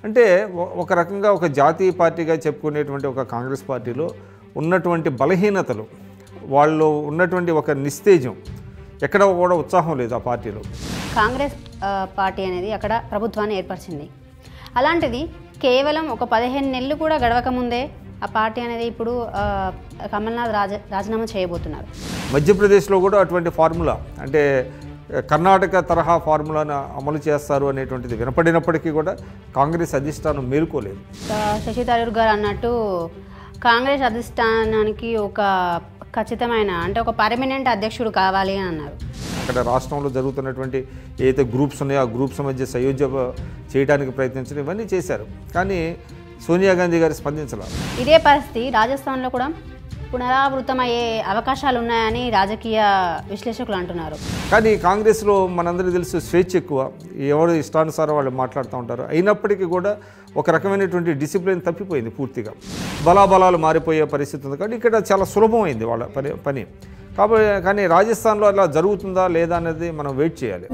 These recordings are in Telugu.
అంటే ఒ- ఒక రకంగా ఒక జాతీయ పార్టీగా చెప్పుకునేటువంటి ఒక కాంగ్రెస్ పార్టీలో ఉన్నటువంటి బలహీనతలు వాళ్ళు ఉన్నటువంటి ఒక నిస్తేజం ఎక్కడ కూడా ఉత్సాహం లేదు ఆ పార్టీలో కాంగ్రెస్ ఆ, పార్టీ అనేది అక్కడ ప్రభుత్వాన్ని ఏర్పరిచింది అలాంటిది కేవలం ఒక పదిహేను నెలలు కూడా గడవక ముందే ఆ పార్టీ అనేది ఇప్పుడు ఆ, కమల్నాథ్ రాజ రాజీనామా చేయబోతున్నారు మధ్యప్రదేశ్లో కూడా అటువంటి ఫార్ములా అంటే కర్ణాటక తరహా ఫార్ములాను అమలు చేస్తారు అనేటువంటిది వినపడినప్పటికీ కూడా కాంగ్రెస్ అధిష్టానం మేలుకోలేదు ఆ, శశి తరూర్ గారు అన్నట్టు కాంగ్రెస్ అధిష్టానానికి ఒక ఖచ్చితమైన అంటే ఒక పర్మనెంట్ అధ్యక్షుడు కావాలి అని అన్నారు అక్కడ రాష్ట్రంలో జరుగుతున్నటువంటి ఏదైతే గ్రూప్స్ ఉన్నాయో ఆ గ్రూప్స్ మధ్య సయోధ్య చేయడానికి ప్రయత్నించడం ఇవన్నీ చేశారు కానీ సోనియా గాంధీ గారు స్పందించలేదు ఇదే పరిస్థితి రాజస్థాన్లో కూడా పునరావృతమయ్యే అవకాశాలు ఉన్నాయని రాజకీయ విశ్లేషకులు అంటున్నారు కానీ కాంగ్రెస్లో మనందరికీ తెలుసు స్వేచ్ఛ ఎక్కువ ఎవరు ఇష్టానుసారం వాళ్ళు మాట్లాడుతూ ఉంటారు అయినప్పటికీ కూడా ఒక రకమైనటువంటి డిసిప్లిన్ తప్పిపోయింది పూర్తిగా బలాబలాలు మారిపోయే పరిస్థితి ఉంది కానీ ఇక్కడ చాలా సులభమైంది వాళ్ళ పని పని కాబట్టి కానీ రాజస్థాన్లో అలా జరుగుతుందా లేదా అనేది మనం వెయిట్ చేయాలి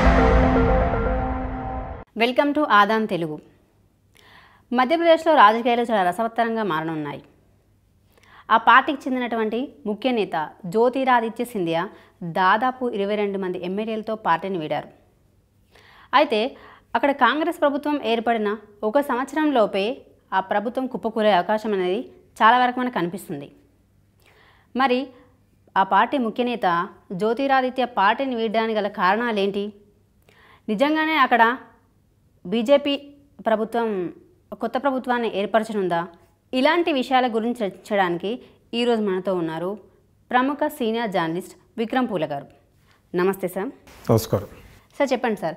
వెల్కమ్ టు ఆదాన్ తెలుగు మధ్యప్రదేశ్లో రాజకీయాలు చాలా రసవత్తరంగా మారనున్నాయి ఆ పార్టీకి చెందినటువంటి ముఖ్య నేత జ్యోతిరాదిత్య సింధియా దాదాపు ఇరవై రెండు మంది ఎమ్మెల్యేలతో పార్టీని వీడారు అయితే అక్కడ కాంగ్రెస్ ప్రభుత్వం ఏర్పడిన ఒక సంవత్సరంలోపే ఆ ప్రభుత్వం కుప్పకూరే అవకాశం అనేది చాలా వరకు మనకు కనిపిస్తుంది మరి ఆ పార్టీ ముఖ్య నేత జ్యోతిరాదిత్య పార్టీని వీడడానికి గల కారణాలేంటి నిజంగానే అక్కడ బీజేపీ ప్రభుత్వం కొత్త ప్రభుత్వాన్ని ఏర్పరచనుందా ఇలాంటి విషయాల గురించి చర్చించడానికి ఈరోజు మనతో ఉన్నారు ప్రముఖ సీనియర్ జర్నలిస్ట్ విక్రమ్ పూల గారు నమస్తే సార్ నమస్కారం సార్ చెప్పండి సార్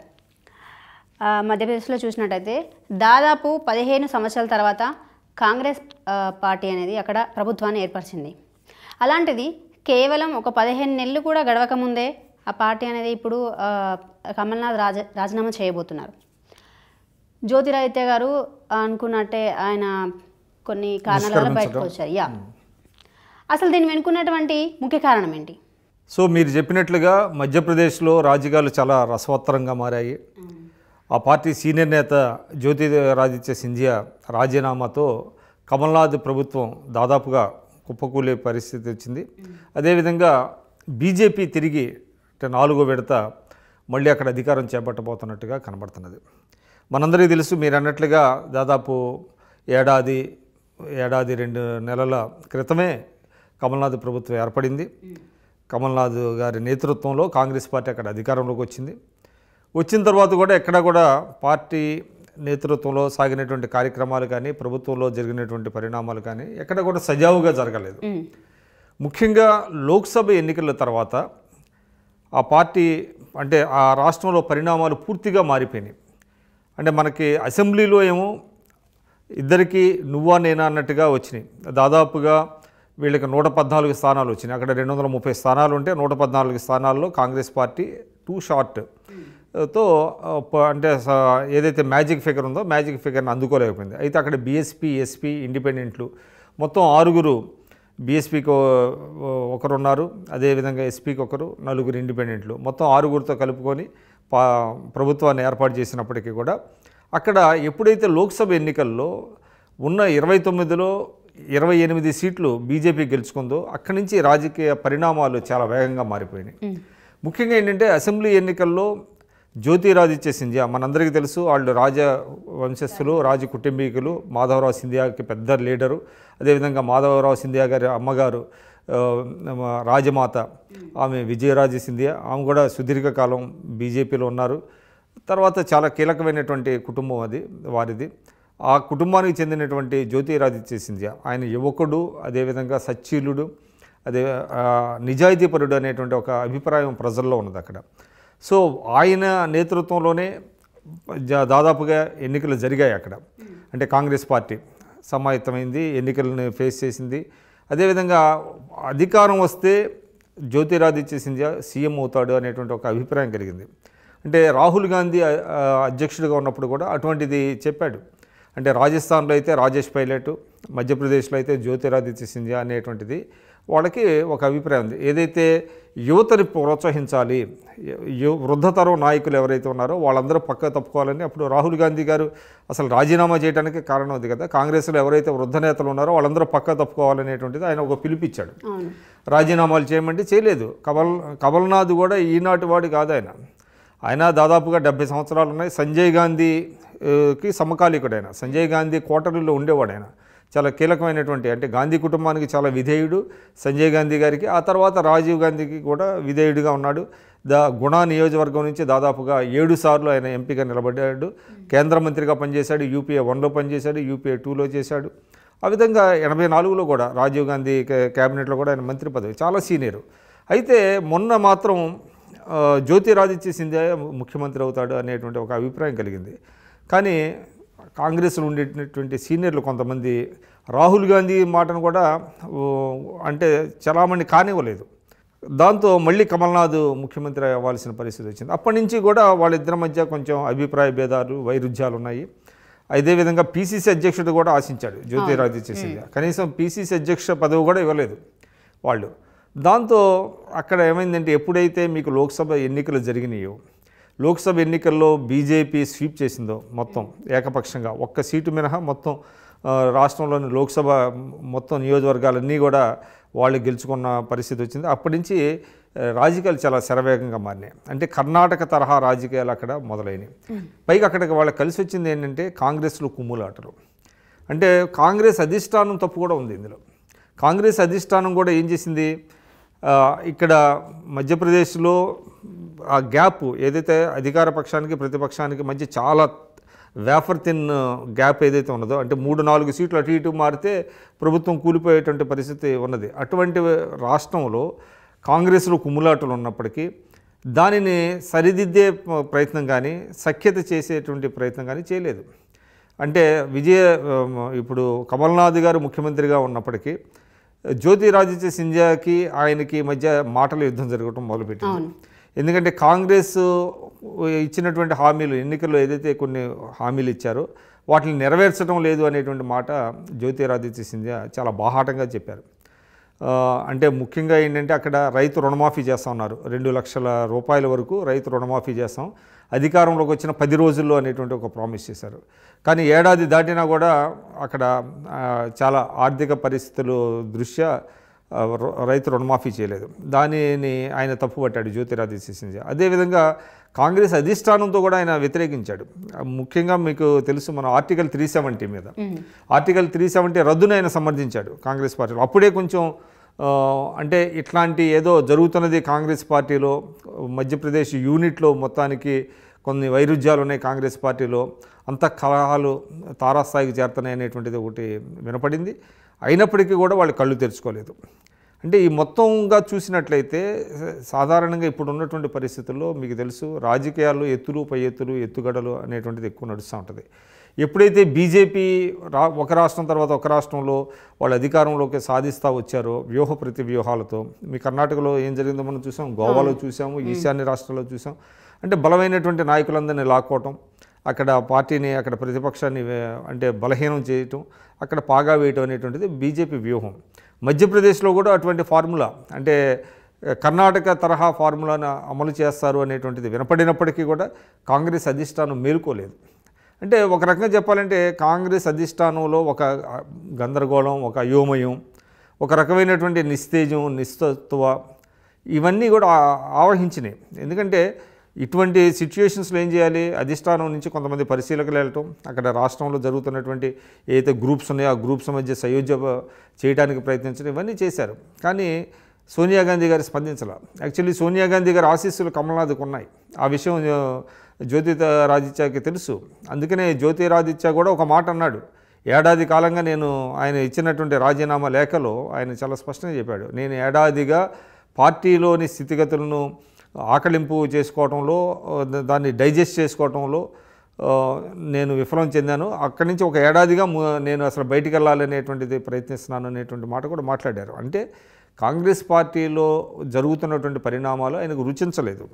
ఆ, మధ్యప్రదేశ్లో చూసినట్టయితే దాదాపు పదిహేను సంవత్సరాల తర్వాత కాంగ్రెస్ ఆ, పార్టీ అనేది అక్కడ ప్రభుత్వాన్ని ఏర్పరిచింది అలాంటిది కేవలం ఒక పదిహేను నెలలు కూడా గడవక ముందే ఆ పార్టీ అనేది ఇప్పుడు ఆ, కమల్నాథ్ రాజ రాజీనామా చేయబోతున్నారు జ్యోతిరాదిత్య గారు అనుకున్నట్టే ఆయన కొన్ని కారణాల వల్ల బయటకు వచ్చారు యా అసలు దీన్ని వెనుకున్నటువంటి ముఖ్య కారణం ఏంటి సో మీరు చెప్పినట్లుగా మధ్యప్రదేశ్లో రాజకీయాలు చాలా రసవత్తరంగా మారాయి ఆ పార్టీ సీనియర్ నేత జ్యోతిరాదిత్య సింధియా రాజీనామాతో కమల్నాథ్ ప్రభుత్వం దాదాపుగా కుప్పకూలే పరిస్థితి వచ్చింది అదేవిధంగా బీజేపీ తిరిగి అంటే నాలుగో విడత మళ్ళీ అక్కడ అధికారం చేపట్టబోతున్నట్టుగా కనబడుతున్నది మనందరికీ తెలుసు మీరు అన్నట్లుగా దాదాపు ఏడాది ఏడాది రెండు నెలల క్రితమే కమల్నాథ్ ప్రభుత్వం ఏర్పడింది కమల్నాథ్ గారి నేతృత్వంలో కాంగ్రెస్ పార్టీ అక్కడ అధికారంలోకి వచ్చింది వచ్చిన తర్వాత కూడా ఎక్కడ కూడా పార్టీ నేతృత్వంలో సాగినటువంటి కార్యక్రమాలు కానీ ప్రభుత్వంలో జరిగినటువంటి పరిణామాలు కానీ ఎక్కడ కూడా సజావుగా జరగలేదు మ్, ముఖ్యంగా లోక్సభ ఎన్నికల తర్వాత ఆ పార్టీ అంటే ఆ రాష్ట్రంలో పరిణామాలు పూర్తిగా మారిపోయినాయి అంటే మనకి అసెంబ్లీలో ఏమో ఇద్దరికి నువ్వా నేనా అన్నట్టుగా వచ్చినాయి దాదాపుగా వీళ్ళకి నూట పద్నాలుగు స్థానాలు వచ్చినాయి అక్కడ రెండు వందల ముప్పై స్థానాలు ఉంటే నూట పద్నాలుగు స్థానాల్లో కాంగ్రెస్ పార్టీ టూ షార్ట్ తో ఆ, ప- అంటే స- ఏదైతే మ్యాజిక్ ఫిగర్ ఉందో మ్యాజిక్ ఫిగర్ని అందుకోలేకపోయింది అయితే అక్కడ బీఎస్పీ ఎస్పీ ఇండిపెండెంట్లు మొత్తం ఆరుగురు బీఎస్పీకి ఒకరు ఉన్నారు అదేవిధంగా ఎస్పీకి ఒకరు నలుగురు ఇండిపెండెంట్లు మొత్తం ఆరుగురితో కలుపుకొని పా ప్రభుత్వాన్ని ఏర్పాటు చేసినప్పటికీ కూడా అక్కడ ఎప్పుడైతే లోక్సభ ఎన్నికల్లో ఉన్న ఇరవై తొమ్మిదిలో ఇరవై ఎనిమిది సీట్లు బీజేపీ గెలుచుకుందో అక్కడి నుంచి రాజకీయ పరిణామాలు చాలా వేగంగా మారిపోయినాయి ముఖ్యంగా ఏంటంటే అసెంబ్లీ ఎన్నికల్లో జ్యోతిరాదిత్య సింధియా మనందరికీ తెలుసు వాళ్ళు రాజ వంశస్థులు రాజ కుటుంబీకులు మాధవరావు సింధియాకి పెద్ద లీడరు అదేవిధంగా మాధవరావు సింధియా గారి అమ్మగారు ఆ, రాజమాత ఆమె విజయరాజ సింధియా ఆమె కూడా సుదీర్ఘకాలం బీజేపీలో ఉన్నారు తర్వాత చాలా కీలకమైనటువంటి కుటుంబం అది వారిది ఆ కుటుంబానికి చెందినటువంటి జ్యోతిరాదిత్య సింధియా ఆయన యువకుడు అదేవిధంగా సచ్చీలుడు అదే ఆ, నిజాయితీపరుడు అనేటువంటి ఒక అభిప్రాయం ప్రజల్లో ఉన్నది అక్కడ సో ఆయన నేతృత్వంలోనే జా- దాదాపుగా ఎన్నికలు జరిగాయి అక్కడ అంటే కాంగ్రెస్ పార్టీ సమాయత్తమైంది ఎన్నికలను ఫేస్ చేసింది అదేవిధంగా అధికారం వస్తే జ్యోతిరాదిత్య సింధియా సీఎం అవుతాడు అనేటువంటి ఒక అభిప్రాయం కలిగింది అంటే రాహుల్ గాంధీ ఆ, ఆ, అధ్యక్షుడిగా ఉన్నప్పుడు కూడా అటువంటిది చెప్పాడు అంటే రాజస్థాన్లో అయితే రాజేష్ పైలట్ మధ్యప్రదేశ్లో అయితే జ్యోతిరాదిత్య సింధియా అనేటువంటిది వాళ్ళకి ఒక అభిప్రాయం ఉంది ఏదైతే యువతని ప్రోత్సహించాలి యు- వృద్ధతరం నాయకులు ఎవరైతే ఉన్నారో వాళ్ళందరూ పక్క తప్పుకోవాలని అప్పుడు రాహుల్ గాంధీ గారు అసలు రాజీనామా చేయడానికి కారణం ఉంది కదా కాంగ్రెస్లో ఎవరైతే వృద్ధ నేతలు ఉన్నారో వాళ్ళందరూ పక్క తప్పుకోవాలనేటువంటిది ఆయన ఒక పిలిపిచ్చాడు అవును రాజీనామాలు చేయమంటే చేయలేదు కమల్ కమల్నాథ్ కూడా ఈనాటి వాడు కాదు ఆయన ఆయన దాదాపుగా డెబ్బై సంవత్సరాలు ఉన్నాయి సంజయ్ గాంధీకి సమకాలీకుడు ఆయన సంజయ్ గాంధీ కోటరీలో ఉండేవాడు ఆయన చాలా కీలకమైనటువంటి అంటే గాంధీ కుటుంబానికి చాలా విధేయుడు సంజయ్ గాంధీ గారికి ఆ తర్వాత రాజీవ్ గాంధీకి కూడా విధేయుడిగా ఉన్నాడు ద గుణా నియోజకవర్గం నుంచి దాదాపుగా ఏడు సార్లు ఆయన ఎంపీగా నిలబడ్డాడు కేంద్ర మంత్రిగా పనిచేశాడు యూపీఏ వన్లో పనిచేశాడు యూపీఏ టూలో చేశాడు ఆ విధంగా ఎనభై నాలుగులో కూడా రాజీవ్ గాంధీ కే- క్యాబినెట్లో కూడా ఆయన మంత్రి పదవి చాలా సీనియర్ అయితే మొన్న మాత్రం ఆ, జ్యోతిరాదిత్య సింధియా ముఖ్యమంత్రి అవుతాడు అనేటువంటి ఒక అభిప్రాయం కలిగింది కానీ కాంగ్రెస్లో ఉండేటటువంటి సీనియర్లు కొంతమంది రాహుల్ గాంధీ మాటను కూడా ఓ, అంటే చలామణి కానివ్వలేదు దాంతో మళ్ళీ కమల్నాథ్ ముఖ్యమంత్రి అవ్వాల్సిన పరిస్థితి వచ్చింది అప్పటి నుంచి కూడా వాళ్ళిద్దరి మధ్య కొంచెం అభిప్రాయ భేదాలు వైరుధ్యాలు ఉన్నాయి అదేవిధంగా పీసీసీ అధ్యక్షుడు కూడా ఆశించాడు జ్యోతిరాదిత్య సింధియా కనీసం పీసీసీ అధ్యక్ష పదవి కూడా ఇవ్వలేదు వాళ్ళు దాంతో అక్కడ ఏమైందంటే ఎప్పుడైతే మీకు లోక్సభ ఎన్నికలు జరిగినాయో లోక్సభ ఎన్నికల్లో బీజేపీ స్వీప్ చేసిందో మొత్తం ఏకపక్షంగా ఒక్క సీటు మినహా మొత్తం ఆ, రాష్ట్రంలోని లోక్సభ మొత్తం నియోజకవర్గాలన్నీ కూడా వాళ్ళు గెలుచుకున్న పరిస్థితి వచ్చింది అప్పటి నుంచి ఆ, రాజకీయాలు చాలా శరవేగంగా మారినాయి అంటే కర్ణాటక తరహా రాజకీయాలు అక్కడ మొదలైనవి పైగా అక్కడికి వాళ్ళకి కలిసి వచ్చింది ఏంటంటే కాంగ్రెస్లో కుమ్ములాటలు అంటే కాంగ్రెస్ అధిష్టానం తప్పు కూడా ఉంది ఇందులో కాంగ్రెస్ అధిష్టానం కూడా ఏం చేసింది ఆ, ఇక్కడ మధ్యప్రదేశ్లో ఆ గ్యాప్ ఏదైతే అధికార పక్షానికి ప్రతిపక్షానికి మధ్య చాలా వేఫర్ తిన్ గ్యాప్ ఏదైతే ఉన్నదో అంటే మూడు నాలుగు సీట్లు అటు ఇటు మారితే ప్రభుత్వం కూలిపోయేటువంటి పరిస్థితి ఉన్నది అటువంటి రాష్ట్రంలో కాంగ్రెస్లో కుమ్ములాటలు ఉన్నప్పటికీ దానిని సరిదిద్దే ప్రయత్నం కానీ సఖ్యత చేసేటువంటి ప్రయత్నం కానీ చేయలేదు అంటే విజయ ఉమ్, ఇప్పుడు కమల్నాథ్ గారు ముఖ్యమంత్రిగా ఉన్నప్పటికీ జ్యోతిరాదిత్య సింధియాకి ఆయనకి మధ్య మాటల యుద్ధం జరగడం మొదలుపెట్టింది ఎందుకంటే కాంగ్రెస్ ఇచ్చినటువంటి హామీలు ఎన్నికల్లో ఏదైతే కొన్ని హామీలు ఇచ్చారో వాటిని నెరవేర్చడం లేదు అనేటువంటి మాట జ్యోతిరాదిత్య సింధియా చాలా బాహాటంగా చెప్పారు ఆ, అంటే ముఖ్యంగా ఏంటంటే అక్కడ రైతు రుణమాఫీ చేస్తా ఉన్నారు రెండు లక్షల రూపాయల వరకు రైతు రుణమాఫీ చేస్తాం అధికారంలోకి వచ్చిన పది రోజుల్లో అనేటువంటి ఒక ప్రామిస్ చేశారు కానీ ఏడాది దాటినా కూడా అక్కడ ఆ, చాలా ఆర్థిక పరిస్థితులు దృష్ట్యా ఆ, రు- రైతు రుణమాఫీ చేయలేదు దానిని ఆయన తప్పుపట్టాడు జ్యోతిరాదిత్య సింధియా అదేవిధంగా కాంగ్రెస్ అధిష్టానంతో కూడా ఆయన వ్యతిరేకించాడు ఆ, ముఖ్యంగా మీకు తెలుసు మన ఆర్టికల్ త్రీ సెవెంటీ మీద ఆర్టికల్ త్రీ సెవెంటీ రద్దును ఆయన సమర్థించాడు కాంగ్రెస్ పార్టీలో అప్పుడే కొంచెం ఆ, అంటే ఇట్లాంటి ఏదో జరుగుతున్నది కాంగ్రెస్ పార్టీలో మధ్యప్రదేశ్ యూనిట్లో మొత్తానికి కొన్ని వైరుధ్యాలు ఉన్నాయి కాంగ్రెస్ పార్టీలో అంత కలహాలు తారాస్థాయికి చేరుతున్నాయి అనేటువంటిది ఒకటి వినపడింది అయినప్పటికీ కూడా వాళ్ళు కళ్ళు తెరుచుకోలేదు అంటే ఈ మొత్తంగా చూసినట్లయితే సాధారణంగా ఇప్పుడు ఉన్నటువంటి పరిస్థితుల్లో మీకు తెలుసు రాజకీయాల్లో ఎత్తులు పై ఎత్తులు ఎత్తుగడలు అనేటువంటిది ఎక్కువ నడుస్తూ ఉంటుంది ఎప్పుడైతే బీజేపీ రా ఒక రాష్ట్రం తర్వాత ఒక రాష్ట్రంలో వాళ్ళు అధికారంలోకి సాధిస్తూ వచ్చారో వ్యూహ ప్రతి వ్యూహాలతో మీ కర్ణాటకలో ఏం జరిగిందో మనం చూసాం గోవాలో చూసాము ఈశాన్య రాష్ట్రాల్లో చూసాం అంటే బలమైనటువంటి నాయకులందరినీ లాక్కోవటం అక్కడ పార్టీని అక్కడ ప్రతిపక్షాన్ని వే- అంటే బలహీనం చేయటం అక్కడ పాగా వేయటం అనేటువంటిది బీజేపీ వ్యూహం మధ్యప్రదేశ్లో కూడా అటువంటి ఫార్ములా అంటే ఆ, కర్ణాటక తరహా ఫార్ములాను అమలు చేస్తారు అనేటువంటిది వినపడినప్పటికీ కూడా కాంగ్రెస్ అధిష్టానం మేలుకోలేదు అంటే ఒక రకంగా చెప్పాలంటే కాంగ్రెస్ అధిష్టానంలో ఒక ఆ, గందరగోళం ఒక అయోమయం ఒక రకమైనటువంటి నిస్తేజం నిస్తత్వ ఇవన్నీ కూడా ఆ- ఆవహించినాయి ఎందుకంటే ఇటువంటి సిచ్యుయేషన్స్లో ఏం చేయాలి అధిష్టానం నుంచి కొంతమంది పరిశీలకులు వెళ్ళటం అక్కడ రాష్ట్రంలో జరుగుతున్నటువంటి ఏదైతే గ్రూప్స్ ఉన్నాయో ఆ గ్రూప్స్ మధ్య సయోధ్య చేయడానికి ప్రయత్నించడం ఇవన్నీ చేశారు కానీ సోనియా గాంధీ గారు స్పందించాల యాక్చువల్లీ సోనియా గాంధీ గారి ఆశీస్సులు కమల్నాథ్కి ఉన్నాయి ఆ విషయం ఆ, జ్యోతిరాదిత్యకి తెలుసు అందుకనే జ్యోతిరాదిత్య కూడా ఒక మాట అన్నాడు ఏడాది కాలంగా నేను ఆయన ఇచ్చినటువంటి రాజీనామా లేఖలో ఆయన చాలా స్పష్టంగా చెప్పాడు నేను ఏడాదిగా పార్టీలోని స్థితిగతులను ఆకలింపు చేసుకోవటంలో ఆ, దా- దాన్ని డైజెస్ట్ చేసుకోవటంలో ఆ, నేను విఫలం చెందాను అక్కడి నుంచి ఒక ఏడాదిగా ము- నేను అసలు బయటికి వెళ్ళాలనేటువంటిది ప్రయత్నిస్తున్నాను అనేటువంటి మాట కూడా మాట్లాడారు అంటే కాంగ్రెస్ పార్టీలో జరుగుతున్నటువంటి పరిణామాలు ఆయనకు రుచించలేదు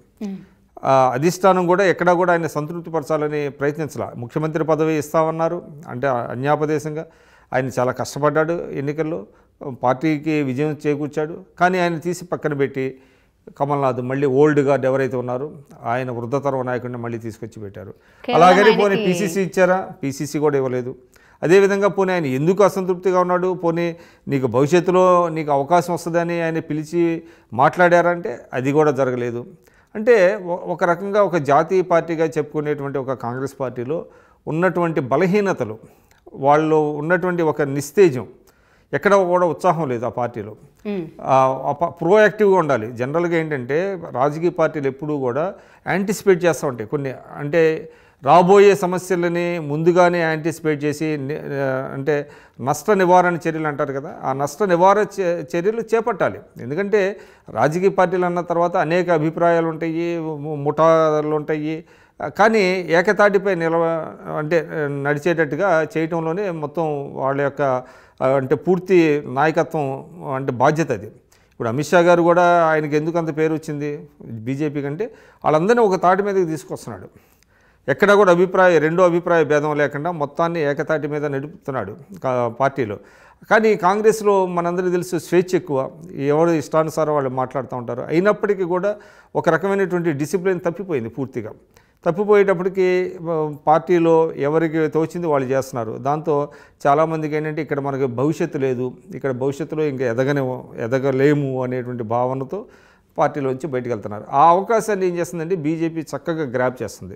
ఆ, అధిష్టానం కూడా ఎక్కడా కూడా ఆయన సంతృప్తిపరచాలని ప్రయత్నించాల ముఖ్యమంత్రి పదవి ఇస్తామన్నారు అంటే అన్యాపదేశంగా ఆయన చాలా కష్టపడ్డాడు ఎన్నికల్లో పార్టీకి విజయం చేకూర్చాడు కానీ ఆయన తీసి పక్కన పెట్టి కమల్నాథ్ మళ్ళీ ఓల్డ్ గార్డ్ ఎవరైతే ఉన్నారో ఆయన వృద్ధతరం నాయకుడిని మళ్ళీ తీసుకొచ్చి పెట్టారు కేవలం అలాగని పోనీ ఆయనకి- పీసీసీ ఇచ్చారా పీసీసీ కూడా ఇవ్వలేదు అదేవిధంగా పోనీ ఆయన ఎందుకు అసంతృప్తిగా ఉన్నాడు పోనీ నీకు భవిష్యత్తులో నీకు అవకాశం వస్తుందని ఆయన పిలిచి మాట్లాడారంటే అది కూడా జరగలేదు అంటే ఒ- ఒక రకంగా ఒక జాతీయ పార్టీగా చెప్పుకునేటువంటి ఒక కాంగ్రెస్ పార్టీలో ఉన్నటువంటి బలహీనతలు వాళ్ళు ఉన్నటువంటి ఒక నిస్తేజం ఎక్కడ కూడా ఉత్సాహం లేదు ఆ పార్టీలో ఉమ్, ప్రోయాక్టివ్గా ఉండాలి జనరల్గా ఏంటంటే రాజకీయ పార్టీలు ఎప్పుడూ కూడా యాంటిసిపేట్ చేస్తూ ఉంటాయి కొన్ని అంటే రాబోయే సమస్యలని ముందుగానే యాంటిసిపేట్ చేసి ని- ఆ, అంటే నష్ట నివారణ చర్యలు అంటారు కదా ఆ నష్ట నివారణ చే- చర్యలు చేపట్టాలి ఎందుకంటే రాజకీయ పార్టీలు అన్న తర్వాత అనేక అభిప్రాయాలు ఉంటాయి ము- ముఠాలు ఉంటాయి ఆ, కానీ ఏకతాటిపై నిలవ అంటే ఆ, నడిచేటట్టుగా చేయటంలోనే మొత్తం వాళ్ళ యొక్క ఆ, అంటే పూర్తి నాయకత్వం అంటే బాధ్యత అది ఇప్పుడు అమిత్ షా గారు కూడా ఆయనకి ఎందుకు అంత పేరు వచ్చింది బీజేపీ కంటే వాళ్ళందరినీ ఒక తాటి మీదకి తీసుకొస్తున్నాడు ఎక్కడ కూడా అభిప్రాయ రెండో అభిప్రాయ భేదం లేకుండా మొత్తాన్ని ఏకతాటి మీద నడుపుతున్నాడు కా- పార్టీలో కానీ కాంగ్రెస్లో మనందరికీ తెలుసు స్వేచ్ఛ ఎక్కువ ఎవరు ఇష్టానుసారం వాళ్ళు మాట్లాడుతూ ఉంటారు అయినప్పటికీ కూడా ఒక రకమైనటువంటి డిసిప్లిన్ తప్పిపోయింది పూర్తిగా తప్పిపోయేటప్పటికి ఆ, పార్టీలో ఎవరికి తోచింది వాళ్ళు చేస్తున్నారు దాంతో చాలామందికి ఏంటంటే ఇక్కడ మనకి భవిష్యత్తు లేదు ఇక్కడ భవిష్యత్తులో ఇంకా ఎదగనే ఎదగలేము అనేటువంటి భావనతో పార్టీలోంచి బయటకు వెళ్తున్నారు ఆ అవకాశాన్ని ఏం చేస్తుందంటే బీజేపీ చక్కగా గ్రాప్ చేస్తుంది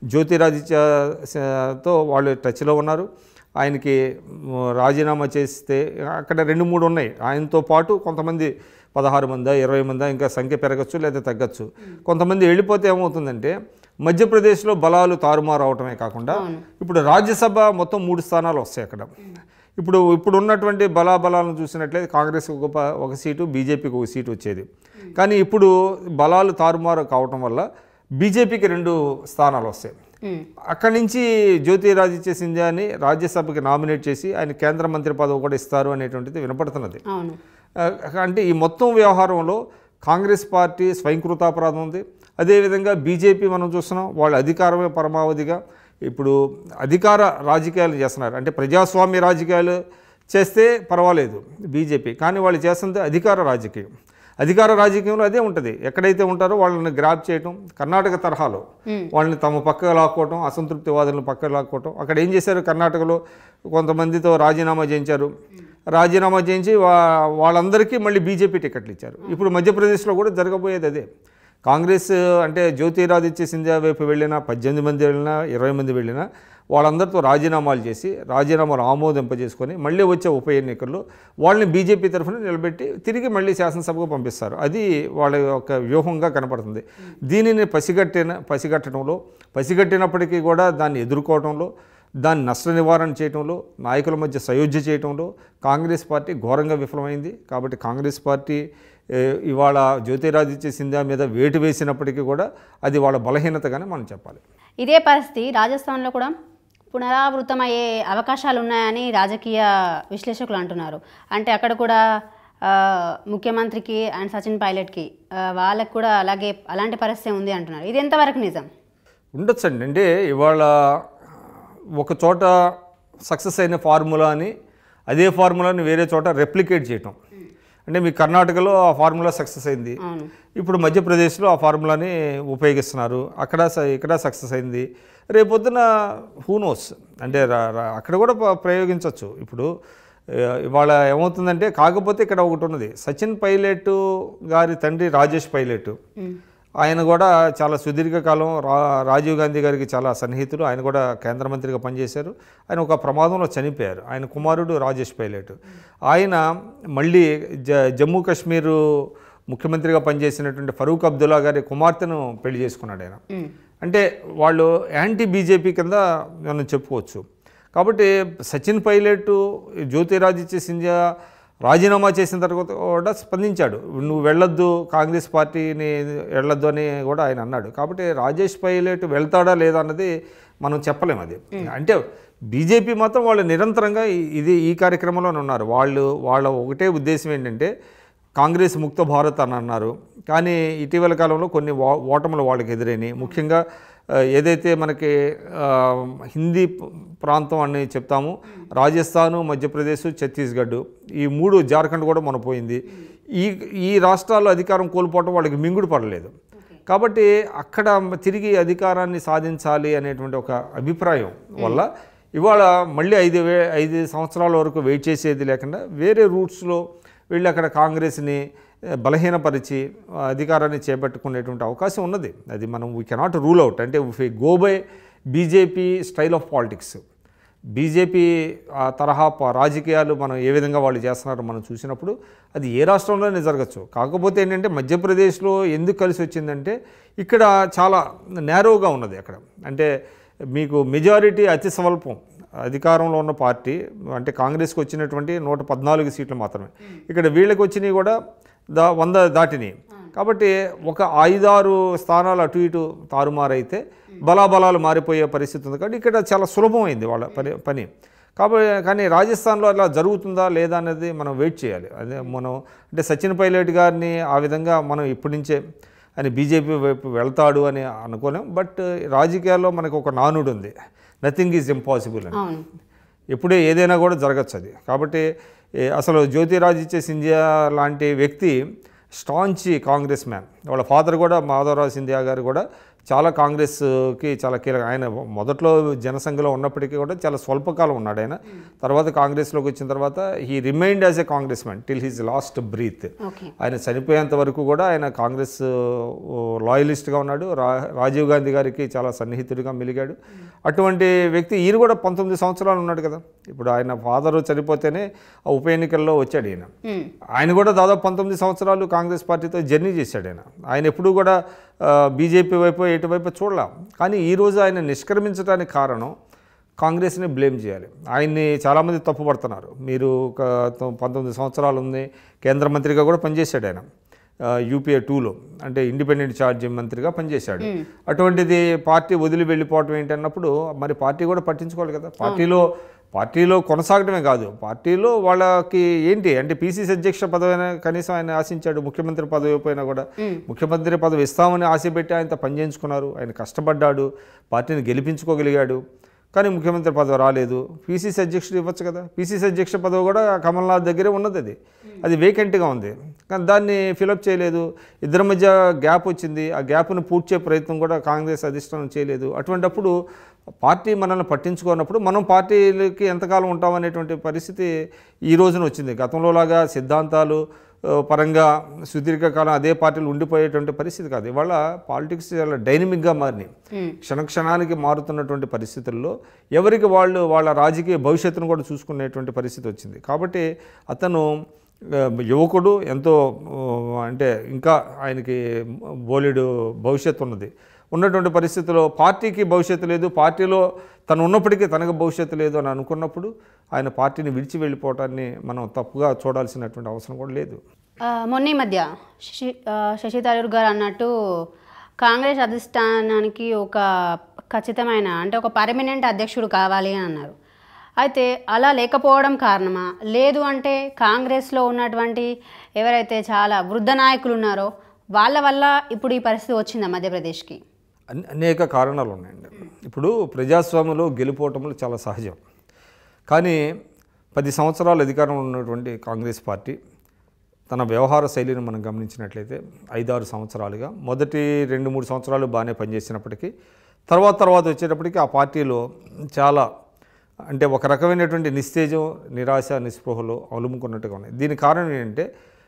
జ్యోతిరాదిత్యతో వాళ్ళు టచ్లో ఉన్నారు ఆయనకి మ్, రాజీనామా చేస్తే అక్కడ రెండు మూడు ఉన్నాయి ఆయనతో పాటు కొంతమంది పదహారు మందా ఇరవై మందా ఇంకా సంఖ్య పెరగచ్చు లేదా తగ్గచ్చు కొంతమంది వెళ్ళిపోతే ఏమవుతుందంటే మధ్యప్రదేశ్లో బలాలు తారుమారు అవటమే కాకుండా ఇప్పుడు రాజ్యసభ మొత్తం మూడు స్థానాలు వస్తాయి అక్కడ ఇప్పుడు ఇప్పుడు ఉన్నటువంటి బలాబలాలను చూసినట్లయితే కాంగ్రెస్ ఒక ప- ఒక సీటు బీజేపీకి ఒక సీటు వచ్చేది కానీ ఇప్పుడు బలాలు తారుమారు కావటం వల్ల బీజేపీకి రెండు స్థానాలు వస్తాయి ఉమ్, అక్కడి నుంచి జ్యోతిరాదిత్య సింధియాని రాజ్యసభకి నామినేట్ చేసి ఆయన కేంద్ర మంత్రి పదవి కూడా ఇస్తారు అనేటువంటిది వినపడుతున్నది అవును ఆ, అంటే ఈ మొత్తం వ్యవహారంలో కాంగ్రెస్ పార్టీ స్వయంకృతాపరాధం ఉంది అదేవిధంగా బీజేపీ మనం చూస్తున్నాం వాళ్ళ అధికారమే పరమావధిగా ఇప్పుడు అధికార రాజకీయాలు చేస్తున్నారు అంటే ప్రజాస్వామ్య రాజకీయాలు చేస్తే పర్వాలేదు బీజేపీ కానీ వాళ్ళు చేస్తుంది అధికార రాజకీయం అధికార రాజకీయంలో అదే ఉంటుంది ఎక్కడైతే ఉంటారో వాళ్ళని గ్రాప్ చేయటం కర్ణాటక తరహాలో వాళ్ళని తమ పక్క లాక్కోవటం అసంతృప్తి వాదులను పక్క లాక్కోవటం అక్కడ ఏం చేశారు కర్ణాటకలో కొంతమందితో రాజీనామా చేయించారు రాజీనామా చేయించి వా వాళ్ళందరికీ మళ్ళీ బీజేపీ టికెట్లు ఇచ్చారు ఇప్పుడు మధ్యప్రదేశ్లో కూడా జరగబోయేది అదే కాంగ్రెస్ అంటే జ్యోతిరాదిత్య సింధియా వైపు వెళ్ళినా పద్దెనిమిది మంది వెళ్ళినా ఇరవై మంది వెళ్ళినా వాళ్ళందరితో రాజీనామాలు చేసి రాజీనామాలు ఆమోదింపజేసుకొని మళ్ళీ వచ్చే ఉప ఎన్నికల్లో వాళ్ళని బీజేపీ తరఫున నిలబెట్టి తిరిగి మళ్ళీ శాసనసభకు పంపిస్తారు అది వాళ్ళ యొక్క వ్యూహంగా కనపడుతుంది దీనిని పసిగట్టిన పసిగట్టడంలో పసిగట్టినప్పటికీ కూడా దాన్ని ఎదుర్కోవడంలో దాన్ని నష్ట నివారణ చేయడంలో నాయకుల మధ్య సయోధ్య చేయడంలో కాంగ్రెస్ పార్టీ ఘోరంగా విఫలమైంది కాబట్టి కాంగ్రెస్ పార్టీ ఏ, ఇవాళ జ్యోతిరాదిత్య సింధియా మీద వేటు వేసినప్పటికీ కూడా అది వాళ్ళ బలహీనతగానే మనం చెప్పాలి ఇదే పరిస్థితి రాజస్థాన్లో కూడా పునరావృతమయ్యే అవకాశాలు ఉన్నాయని రాజకీయ విశ్లేషకులు అంటున్నారు అంటే అక్కడ కూడా ఆ, ముఖ్యమంత్రికి అండ్ సచిన్ పైలట్కి ఆ, వాళ్ళకి కూడా అలాగే అలాంటి పరిస్థితి ఉంది అంటున్నారు ఇది ఎంతవరకు నిజం ఉండొచ్చండి అంటే ఇవాళ ఒక చోట సక్సెస్ అయిన ఫార్ములాని అదే ఫార్ములాని వేరే చోట రెప్లికేట్ చేయటం అంటే మీ కర్ణాటకలో ఆ ఫార్ములా సక్సెస్ అయింది అవును ఇప్పుడు మధ్యప్రదేశ్లో ఆ ఫార్ములాని ఉపయోగిస్తున్నారు అక్కడ స- ఇక్కడ సక్సెస్ అయింది రేపొద్దున హూనోస్ అంటే రా- రా- అక్కడ కూడా ప- ప్రయోగించవచ్చు ఇప్పుడు ఆ, ఇవాళ ఏమవుతుందంటే కాకపోతే ఇక్కడ ఒకటి ఉన్నది సచిన్ పైలట్ గారి తండ్రి రాజేష్ పైలట్ ఆయన కూడా చాలా సుదీర్ఘకాలం రా రాజీవ్ గాంధీ గారికి చాలా సన్నిహితులు ఆయన కూడా కేంద్ర మంత్రిగా పనిచేశారు ఆయన ఒక ప్రమాదంలో చనిపోయారు ఆయన కుమారుడు రాజేష్ పైలట్ ఆయన మళ్ళీ జ జమ్మూ కాశ్మీరు ముఖ్యమంత్రిగా పనిచేసినటువంటి ఫరూక్ అబ్దుల్లా గారి కుమార్తెను పెళ్లి చేసుకున్నాడు ఆయన అంటే వాళ్ళు యాంటీ బీజేపీ కింద మనం చెప్పుకోవచ్చు కాబట్టి సచిన్ పైలట్ జ్యోతిరాదిత్య సింధియా రాజీనామా చేసిన తర్వాత కూడా స్పందించాడు నువ్వు వెళ్ళొద్దు కాంగ్రెస్ పార్టీని వెళ్ళొద్దు అని కూడా ఆయన అన్నాడు కాబట్టి రాజేష్ పైలట్ వెళ్తాడా లేదా అన్నది మనం చెప్పలేము అది అంటే బీజేపీ మాత్రం వాళ్ళు నిరంతరంగా ఈ- ఇది ఈ కార్యక్రమంలోనే ఉన్నారు వాళ్ళు వాళ్ళ ఒకటే ఉద్దేశం ఏంటంటే కాంగ్రెస్ ముక్త భారత్ అని అన్నారు కానీ ఇటీవల కాలంలో కొన్ని వా- ఓటములు వాళ్ళకి ఎదురైనాయి ముఖ్యంగా ఆ, ఏదైతే మనకి ఆ, హిందీ ప- ప్రాంతం అని చెప్తాము రాజస్థాను మధ్యప్రదేశ్ ఛత్తీస్గఢ్ ఈ మూడు జార్ఖండ్ కూడా మన పోయింది ఈ ఈ రాష్ట్రాల్లో అధికారం కోల్పోవడం వాళ్ళకి మింగుడు పడలేదు కాబట్టి అక్కడ తిరిగి అధికారాన్ని సాధించాలి అనేటువంటి ఒక అభిప్రాయం వల్ల ఇవాళ మళ్ళీ ఐదు వే ఐదు సంవత్సరాల వరకు వెయిట్ చేసేది లేకుండా వేరే రూట్స్లో వెళ్ళి అక్కడ కాంగ్రెస్ని ఆ, బలహీనపరిచి ఆ, అధికారాన్ని చేపట్టుకునేటువంటి అవకాశం ఉన్నది అది మనం వీ కెనాట్ రూల్ అవుట్ అంటే go by BJP style of politics BJP ఆ తరహా ప- రాజకీయాలు మనం ఏ విధంగా వాళ్ళు చేస్తున్నారో మనం చూసినప్పుడు అది ఏ రాష్ట్రంలోనే జరగచ్చు కాకపోతే ఏంటంటే మధ్యప్రదేశ్లో ఎందుకు కలిసి వచ్చిందంటే ఇక్కడ చాలా నేరోగా ఉన్నది అక్కడ అంటే మీకు మెజారిటీ అతి స్వల్పం అధికారంలో ఉన్న పార్టీ అంటే కాంగ్రెస్కి వచ్చినటువంటి నూట పద్నాలుగు సీట్లు మాత్రమే ఇక్కడ వీళ్ళకి వచ్చినవి కూడా దా వంద దాటినాయి కాబట్టి ఒక ఐదారు స్థానాలు అటు ఇటు తారుమారైతే బలాబలాలు మారిపోయే పరిస్థితి ఉంది కాబట్టి ఇక్కడ చాలా సులభమైంది వాళ్ళ పని పని కాబట్టి కానీ రాజస్థాన్లో అలా జరుగుతుందా లేదా అనేది మనం వెయిట్ చేయాలి అదే మనం అంటే సచిన్ పైలట్ గారిని ఆ విధంగా మనం ఇప్పటి నుంచే అని బీజేపీ వైపు వెళ్తాడు అని అనుకోలేం బట్ రాజకీయాల్లో మనకు ఒక నానుడు ఉంది నథింగ్ ఈజ్ ఇంపాసిబుల్ అని అవును ఎప్పుడే ఏదైనా కూడా జరగచ్చు అది కాబట్టి ఏ, అసలు జ్యోతిరాదిత్య సింధియా లాంటి వ్యక్తి స్టాంచి కాంగ్రెస్ మ్యాన్ వాళ్ళ ఫాదర్ కూడా మాధవరావు సింధియా గారు కూడా చాలా కాంగ్రెస్కి చాలా కీలక ఆయన మొదట్లో జనసంఘలో ఉన్నప్పటికీ కూడా చాలా స్వల్పకాలం ఉన్నాడు ఆయన తర్వాత కాంగ్రెస్లోకి వచ్చిన తర్వాత he remained as a Congress man till his last breath okay ఆయన చనిపోయేంత వరకు కూడా ఆయన కాంగ్రెస్ లాయలిస్ట్గా ఉన్నాడు రా రాజీవ్ గాంధీ గారికి చాలా సన్నిహితుడిగా మెలిగాడు అటువంటి వ్యక్తి ఈయన కూడా పంతొమ్మిది సంవత్సరాలు ఉన్నాడు కదా ఇప్పుడు ఆయన ఫాదర్ చనిపోతేనే ఆ ఉప ఎన్నికల్లో వచ్చాడు ఈయన ఉమ్, ఆయన కూడా దాదాపు పంతొమ్మిది సంవత్సరాలు కాంగ్రెస్ పార్టీతో జర్నీ చేశాడు ఆయన ఆయన ఎప్పుడూ కూడా బీజేపీ వైపు ఎటువైపు చూడలేం కానీ ఈరోజు ఆయన నిష్క్రమించడానికి కారణం కాంగ్రెస్ని బ్లేమ్ చేయాలి ఆయన్ని చాలామంది తప్పుపడుతున్నారు మీరు ఒక తొ- పంతొమ్మిది సంవత్సరాలు ఉంది కేంద్ర మంత్రిగా కూడా పనిచేశాడు ఆయన యూపీఏ టూలో అంటే ఇండిపెండెంట్ ఛార్జ్ మంత్రిగా పనిచేశాడు అటువంటిది పార్టీ వదిలి వెళ్ళిపోవటం ఏంటన్నప్పుడు మరి పార్టీ కూడా పట్టించుకోవాలి కదా పార్టీలో పార్టీలో కొనసాగడమే కాదు పార్టీలో వాళ్ళకి ఏంటి అంటే పీసీసీ అధ్యక్ష పదవి అయినా కనీసం ఆయన ఆశించాడు ముఖ్యమంత్రి పదవి పోయినా కూడా ముఖ్యమంత్రి పదవి ఇస్తామని ఆశపెట్టి ఆయనతో పనిచేయించుకున్నారు ఆయన కష్టపడ్డాడు పార్టీని గెలిపించుకోగలిగాడు కానీ ముఖ్యమంత్రి పదవి రాలేదు పీసీసీ అధ్యక్షుడు ఇవ్వచ్చు కదా పీసీసీ అధ్యక్ష పదవి కూడా కమల్నాథ్ దగ్గరే ఉన్నది అది అది వేకెంట్గా ఉంది కానీ దాన్ని ఫిలప్ చేయలేదు ఇద్దరి మధ్య గ్యాప్ వచ్చింది ఆ గ్యాప్ను పూడ్చే ప్రయత్నం కూడా కాంగ్రెస్ అధిష్టానం చేయలేదు అటువంటప్పుడు పార్టీ మనల్ని పట్టించుకున్నప్పుడు మనం పార్టీలకి ఎంతకాలం ఉంటామనేటువంటి పరిస్థితి ఈ రోజున వచ్చింది గతంలో లాగా సిద్ధాంతాలు ఆ, పరంగా సుదీర్ఘకాలం అదే పార్టీలు ఉండిపోయేటువంటి పరిస్థితి కాదు ఇవాళ పాలిటిక్స్ చాలా డైనమిక్గా మారినాయి క్షణక్షణానికి మారుతున్నటువంటి పరిస్థితుల్లో ఎవరికి వాళ్ళు వాళ్ళ రాజకీయ భవిష్యత్తును కూడా చూసుకునేటువంటి పరిస్థితి వచ్చింది కాబట్టి అతను ఆ, యువకుడు ఎంతో ఆ, అంటే ఇంకా ఆయనకి బోలెడు భవిష్యత్తు ఉన్నది ఉన్నటువంటి పరిస్థితిలో పార్టీకి భవిష్యత్తు లేదు పార్టీలో తను ఉన్నప్పటికీ తనకు భవిష్యత్తు లేదు అని అనుకున్నప్పుడు ఆయన పార్టీని విడిచి వెళ్ళిపోవటాన్ని మనం తప్పుగా చూడాల్సినటువంటి అవసరం కూడా లేదు ఆ, మొన్న ఈ మధ్య శశి ఆ, శశి తరూర్ గారు అన్నట్టు కాంగ్రెస్ అధిష్టానానికి ఒక ఖచ్చితమైన అంటే ఒక పర్మనెంట్ అధ్యక్షుడు కావాలి అని అన్నారు అయితే అలా లేకపోవడం కారణమా లేదు అంటే కాంగ్రెస్లో ఉన్నటువంటి ఎవరైతే చాలా వృద్ధ నాయకులు ఉన్నారో వాళ్ళ వల్ల ఇప్పుడు ఈ పరిస్థితి వచ్చిందా మధ్యప్రదేశ్కి అన్- అనేక కారణాలు ఉన్నాయండి ఇప్పుడు ప్రజాస్వామ్యంలో గెలుపోవటములు చాలా సహజం కానీ పది సంవత్సరాలు అధికారంలో ఉన్నటువంటి కాంగ్రెస్ పార్టీ తన వ్యవహార శైలిని మనం గమనించినట్లయితే ఐదారు సంవత్సరాలుగా మొదటి రెండు మూడు సంవత్సరాలు బాగానే పనిచేసినప్పటికీ తర్వాత తర్వాత వచ్చేటప్పటికి ఆ పార్టీలో చాలా అంటే ఒక రకమైనటువంటి నిస్తేజం నిరాశ నిస్పృహలు అలుముకున్నట్టుగా ఉన్నాయి దీనికి కారణం ఏంటంటే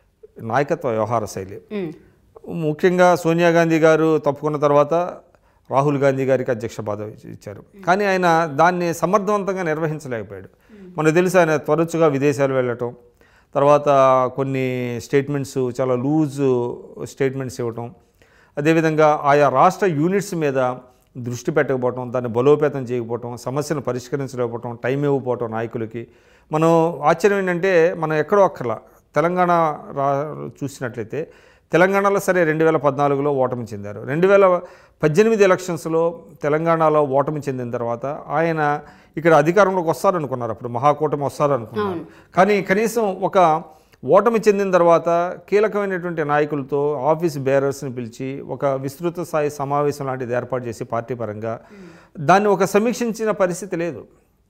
నాయకత్వ వ్యవహార శైలి ఉమ్, ముఖ్యంగా సోనియా గాంధీ గారు తప్పుకున్న తర్వాత రాహుల్ గాంధీ గారికి అధ్యక్ష పదవి ఇచ్చారు కానీ ఆయన దాన్ని సమర్థవంతంగా నిర్వహించలేకపోయాడు మనకు తెలుసు ఆయన తరచుగా విదేశాలు వెళ్ళటం తర్వాత కొన్ని స్టేట్మెంట్స్ చాలా లూజ్ స్టేట్మెంట్స్ ఇవ్వటం అదేవిధంగా ఆయా రాష్ట్ర యూనిట్స్ మీద దృష్టి పెట్టకపోవటం దాన్ని బలోపేతం చేయకపోవటం సమస్యను పరిష్కరించలేకపోవటం టైం ఇవ్వకపోవటం నాయకులకి మనం ఆశ్చర్యం ఏంటంటే మనం ఎక్కడో అక్కర్లా తెలంగాణ రా చూసినట్లయితే తెలంగాణలో సరే రెండు వేల పద్నాలుగులో ఓటమి చెందారు రెండు వేల పద్దెనిమిది ఎలక్షన్స్లో తెలంగాణలో ఓటమి చెందిన తర్వాత ఆయన ఇక్కడ అధికారంలోకి వస్తారనుకున్నారు అప్పుడు మహాకూటమి వస్తారనుకున్నారు కానీ కనీసం ఒక ఓటమి చెందిన తర్వాత కీలకమైనటువంటి నాయకులతో ఆఫీస్ బేరర్స్ని పిలిచి ఒక విస్తృత స్థాయి సమావేశం లాంటిది ఏర్పాటు చేసి పార్టీ పరంగా దాన్ని ఒక సమీక్షించిన పరిస్థితి లేదు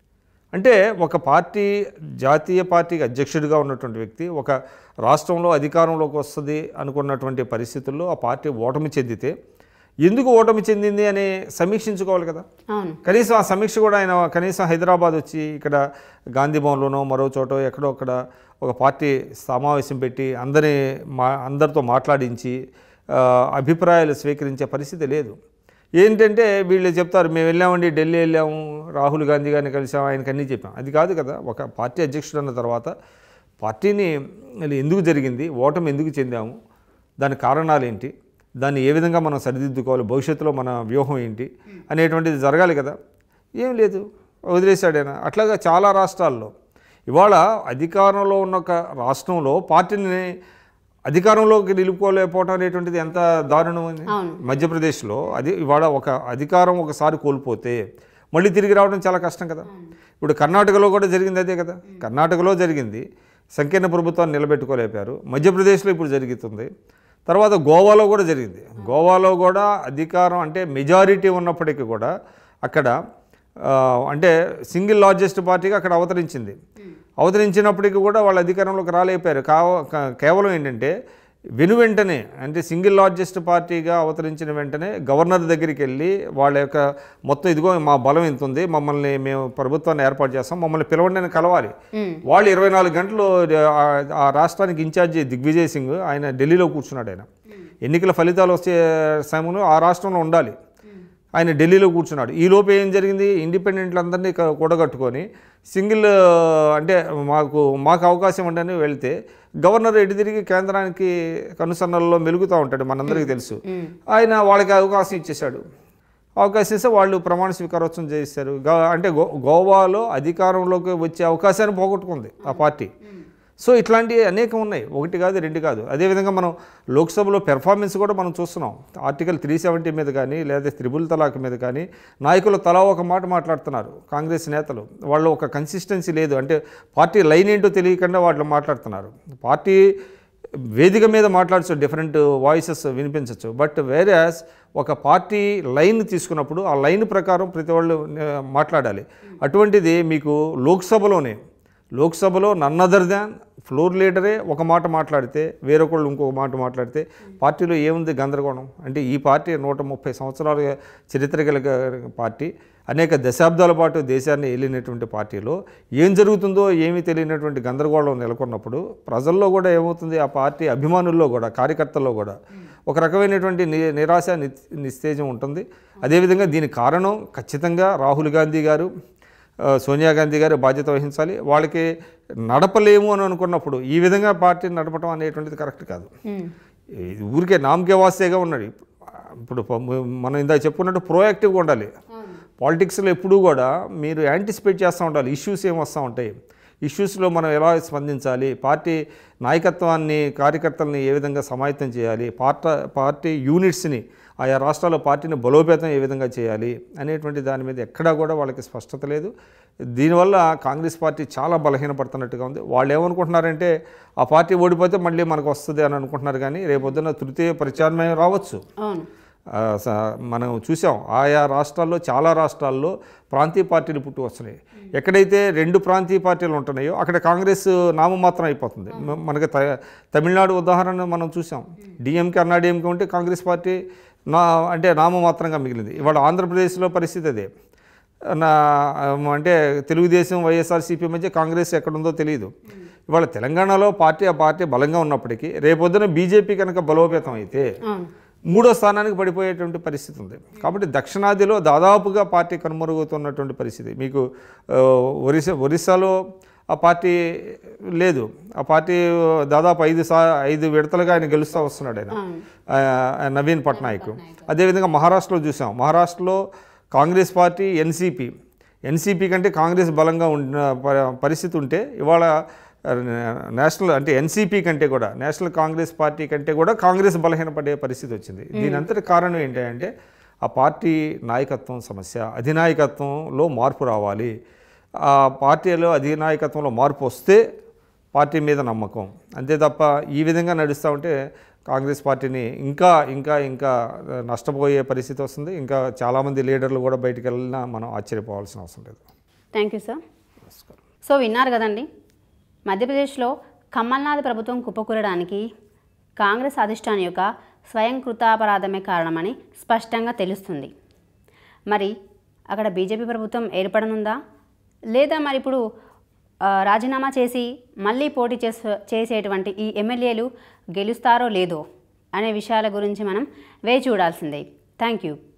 అంటే ఒక పార్టీ జాతీయ పార్టీకి అధ్యక్షుడిగా ఉన్నటువంటి వ్యక్తి ఒక రాష్ట్రంలో అధికారంలోకి వస్తుంది అనుకున్నటువంటి పరిస్థితుల్లో ఆ పార్టీ ఓటమి చెందితే ఎందుకు ఓటమి చెందింది అని సమీక్షించుకోవాలి కదా అవును కనీసం ఆ సమీక్ష కూడా ఆయన కనీసం హైదరాబాద్ వచ్చి ఇక్కడ గాంధీ భవన్లోనో మరో చోటో ఎక్కడో అక్కడ ఒక పార్టీ సమావేశం పెట్టి అందరి మా అందరితో మాట్లాడించి ఆ, అభిప్రాయాలు స్వీకరించే పరిస్థితి లేదు ఏంటంటే వీళ్ళు చెప్తారు మేము వెళ్ళామండి ఢిల్లీ వెళ్ళాము రాహుల్ గాంధీ గారిని కలిసాము ఆయనకి అన్నీ చెప్పాం అది కాదు కదా ఒక పార్టీ అధ్యక్షుడు అన్న తర్వాత పార్టీని అది ఎందుకు జరిగింది ఓటమి ఎందుకు చెందాము దాని కారణాలు ఏంటి దాన్ని ఏ విధంగా మనం సరిదిద్దుకోవాలి భవిష్యత్తులో మన వ్యూహం ఏంటి అనేటువంటిది జరగాలి కదా ఏం లేదు వదిలేశాడైనా అట్లాగా చాలా రాష్ట్రాల్లో ఇవాళ అధికారంలో ఉన్న ఒక రాష్ట్రంలో పార్టీని అధికారంలోకి నిలుపుకోలేకపోవడం అనేటువంటిది ఎంత దారుణమైంది అవును. మధ్యప్రదేశ్లో అది ఇవాళ ఒక అధికారం ఒకసారి కోల్పోతే మళ్ళీ తిరిగి రావడం చాలా కష్టం కదా ఇప్పుడు కర్ణాటకలో కూడా జరిగింది అదే కదా కర్ణాటకలో జరిగింది సంకీర్ణ ప్రభుత్వాన్ని నిలబెట్టుకోలేపారు మధ్యప్రదేశ్లో ఇప్పుడు జరుగుతుంది తర్వాత గోవాలో కూడా జరిగింది గోవాలో కూడా అధికారం అంటే మెజారిటీ ఉన్నప్పటికీ కూడా అక్కడ ఆ, అంటే సింగిల్ లార్జెస్ట్ పార్టీగా అక్కడ అవతరించింది అవతరించినప్పటికీ కూడా వాళ్ళ అధికారంలోకి రాలేపారు కావ కా- కేవలం ఏంటంటే వెను వెంటనే అంటే సింగిల్ లార్జెస్ట్ పార్టీగా అవతరించిన వెంటనే గవర్నర్ దగ్గరికి వెళ్ళి వాళ్ళ యొక్క మొత్తం ఇదిగో మా బలం ఎంత ఉంది మమ్మల్ని మేము ప్రభుత్వాన్ని ఏర్పాటు చేస్తాం మమ్మల్ని పిలవండి అని కలవాలి ఉమ్, వాళ్ళు ఇరవై నాలుగు గంటలు ఆ- ఆ రాష్ట్రానికి ఇన్ఛార్జి దిగ్విజయ్ సింగ్ ఆయన ఢిల్లీలో కూర్చున్నాడు ఆయన ఎన్నికల ఫలితాలు వచ్చే సమయంలో ఆ రాష్ట్రంలో ఉండాలి ఆయన ఢిల్లీలో కూర్చున్నాడు ఈ లోపు ఏం జరిగింది ఇండిపెండెంట్లందరినీ క- కూడగట్టుకొని సింగిల్ అంటే మాకు మాకు అవకాశం ఉండని వెళ్తే గవర్నర్ ఎటు తిరిగి కేంద్రానికి కనుసన్నల్లో మెలుగుతూ ఉంటాడు మనందరికీ తెలుసు ఉమ్, ఆయన వాళ్ళకి అవకాశం ఇచ్చేశాడు అవకాశం ఇస్తే వాళ్ళు ప్రమాణ స్వీకారోత్సవం చేశారు గా- అంటే గో గోవాలో అధికారంలోకి వచ్చే అవకాశాన్ని పోగొట్టుకుంది ఆ పార్టీ సో ఇట్లాంటివి అనేకం ఉన్నాయి ఒకటి కాదు రెండు కాదు అదేవిధంగా మనం లోక్సభలో పెర్ఫార్మెన్స్ కూడా మనం చూస్తున్నాం ఆర్టికల్ త్రీ సెవెంటీ మీద కానీ లేదా త్రిబుల్ తలాక్ మీద కానీ నాయకులు తలా ఒక మాట మాట్లాడుతున్నారు కాంగ్రెస్ నేతలు వాళ్ళు ఒక కన్సిస్టెన్సీ లేదు అంటే పార్టీ లైన్ ఏంటో తెలియకుండా వాళ్ళు మాట్లాడుతున్నారు పార్టీ వేదిక మీద మాట్లాడచ్చు డిఫరెంట్ వాయిసెస్ వినిపించవచ్చు బట్ వేరేస్ ఒక పార్టీ లైన్ తీసుకున్నప్పుడు ఆ లైన్ ప్రకారం ప్రతి వాళ్ళు ఆ, మాట్లాడాలి అటువంటిది మీకు లోక్సభలోనే లోక్సభలో నన్ అదర్ దాన్ ఫ్లోర్ లీడరే ఒక మాట మాట్లాడితే వేరొకళ్ళు ఇంకొక మాట మాట్లాడితే పార్టీలో ఏముంది గందరగోళం అంటే ఈ పార్టీ నూట ముప్పై సంవత్సరాల చరిత్ర గల పార్టీ అనేక దశాబ్దాల పాటు దేశాన్ని ఏలినటువంటి పార్టీలో ఏం జరుగుతుందో ఏమీ తెలియనటువంటి గందరగోళం నెలకొన్నప్పుడు ప్రజల్లో కూడా ఏమవుతుంది ఆ పార్టీ అభిమానుల్లో కూడా కార్యకర్తల్లో కూడా ఒక రకమైనటువంటి ని నిరాశ ని- నిస్తేజం ఉంటుంది అదేవిధంగా దీనికి కారణం ఖచ్చితంగా రాహుల్ గాంధీ గారు ఆ, సోనియా గాంధీ గారు బాధ్యత వహించాలి వాళ్ళకి నడపలేము అని అనుకున్నప్పుడు ఈ విధంగా పార్టీని నడపడం అనేటువంటిది కరెక్ట్ కాదు ఉమ్, ఇది ఊరికే నామకే వాస్తేగా ఉన్నాడు ఇప్పుడు ప- మనం ఇందాక చెప్పుకున్నట్టు ప్రోయాక్టివ్గా ఉండాలి పాలిటిక్స్లో ఎప్పుడూ కూడా మీరు యాంటిసిపేట్ చేస్తూ ఉండాలి ఇష్యూస్ ఏం వస్తూ ఉంటాయి ఇష్యూస్లో మనం ఎలా స్పందించాలి పార్టీ నాయకత్వాన్ని కార్యకర్తల్ని ఏ విధంగా సమాయత్తం చేయాలి పార్ట పార్టీ యూనిట్స్ని ఆయా రాష్ట్రాల్లో పార్టీని బలోపేతం ఏ విధంగా చేయాలి అనేటువంటి దాని మీద ఎక్కడా కూడా వాళ్ళకి స్పష్టత లేదు దీనివల్ల కాంగ్రెస్ పార్టీ చాలా బలహీనపడుతున్నట్టుగా ఉంది వాళ్ళు ఏమనుకుంటున్నారంటే ఆ పార్టీ ఓడిపోతే మళ్ళీ మనకు వస్తుంది అని అనుకుంటున్నారు కానీ రేపొద్దున తృతీయ ప్రత్యామ్నాయం రావచ్చు అవును ఆ, స- మనం చూసాం ఆయా రాష్ట్రాల్లో చాలా రాష్ట్రాల్లో ప్రాంతీయ పార్టీలు పుట్టి వస్తున్నాయి ఎక్కడైతే రెండు ప్రాంతీయ పార్టీలు ఉంటున్నాయో అక్కడ కాంగ్రెస్ నామమాత్రం అయిపోతుంది మ- మనకి త- తమిళనాడు ఉదాహరణ మనం చూసాం డిఎంకే అన్నా డిఎంకే ఉంటే కాంగ్రెస్ పార్టీ నా అంటే నామమాత్రంగా మిగిలింది ఇవాళ ఆంధ్రప్రదేశ్లో పరిస్థితి అదే నా అంటే తెలుగుదేశం వైఎస్ఆర్సీపీ మధ్య కాంగ్రెస్ ఎక్కడుందో తెలియదు ఇవాళ తెలంగాణలో పార్టీ ఆ పార్టీ బలంగా ఉన్నప్పటికీ రేపొద్దున బీజేపీ కనుక బలోపేతం అయితే అవును మూడో స్థానానికి పడిపోయేటువంటి పరిస్థితి ఉంది కాబట్టి దక్షిణాదిలో దాదాపుగా పార్టీ కనుమరుగుతున్నటువంటి పరిస్థితి మీకు ఆ, ఒరిస్సా ఒరిస్సాలో ఆ పార్టీ లేదు ఆ పార్టీ దాదాపు ఐదు సా ఐదు విడతలుగా ఆయన గెలుస్తూ వస్తున్నాడు ఆయన ఆ, నవీన్ పట్నాయక్ అదేవిధంగా మహారాష్ట్రలో చూసాం మహారాష్ట్రలో కాంగ్రెస్ పార్టీ ఎన్సీపీ ఎన్సీపీ కంటే కాంగ్రెస్ బలంగా ఉన్న ప- పరిస్థితి ఉంటే ఇవాళ ఆ, నేషనల్ అంటే ఎన్సీపీ కంటే కూడా నేషనల్ కాంగ్రెస్ పార్టీ కంటే కూడా కాంగ్రెస్ బలహీనపడే పరిస్థితి వచ్చింది దీని అంతటి కారణం ఏంటంటే ఆ పార్టీ నాయకత్వం సమస్య అధినాయకత్వంలో మార్పు రావాలి ఆ పార్టీలో అధినాయకత్వంలో మార్పు వస్తే పార్టీ మీద నమ్మకం అంతే తప్ప ఈ విధంగా నడుస్తూ ఉంటే కాంగ్రెస్ పార్టీని ఇంకా ఇంకా ఇంకా నష్టపోయే పరిస్థితి వస్తుంది ఇంకా చాలామంది లీడర్లు కూడా బయటికి వెళ్ళినా మనం ఆశ్చర్యపోవాల్సిన అవసరం లేదు థ్యాంక్ యూ సార్ సో విన్నారు కదండి మధ్యప్రదేశ్లో కమల్నాథ్ ప్రభుత్వం కుప్పకూలడానికి కాంగ్రెస్ అధిష్టానం యొక్క స్వయం కృతాపరాధమే కారణమని స్పష్టంగా తెలుస్తుంది మరి అక్కడ బీజేపీ ప్రభుత్వం ఏర్పడనుందా లేదా మరి ఇప్పుడు ఆ, రాజీనామా చేసి మళ్ళీ పోటీ చేసే చేసేటువంటి ఈ ఎమ్మెల్యేలు గెలుస్తారో లేదో అనే విషయాల గురించి మనం వేచి చూడాల్సిందే థ్యాంక్ యూ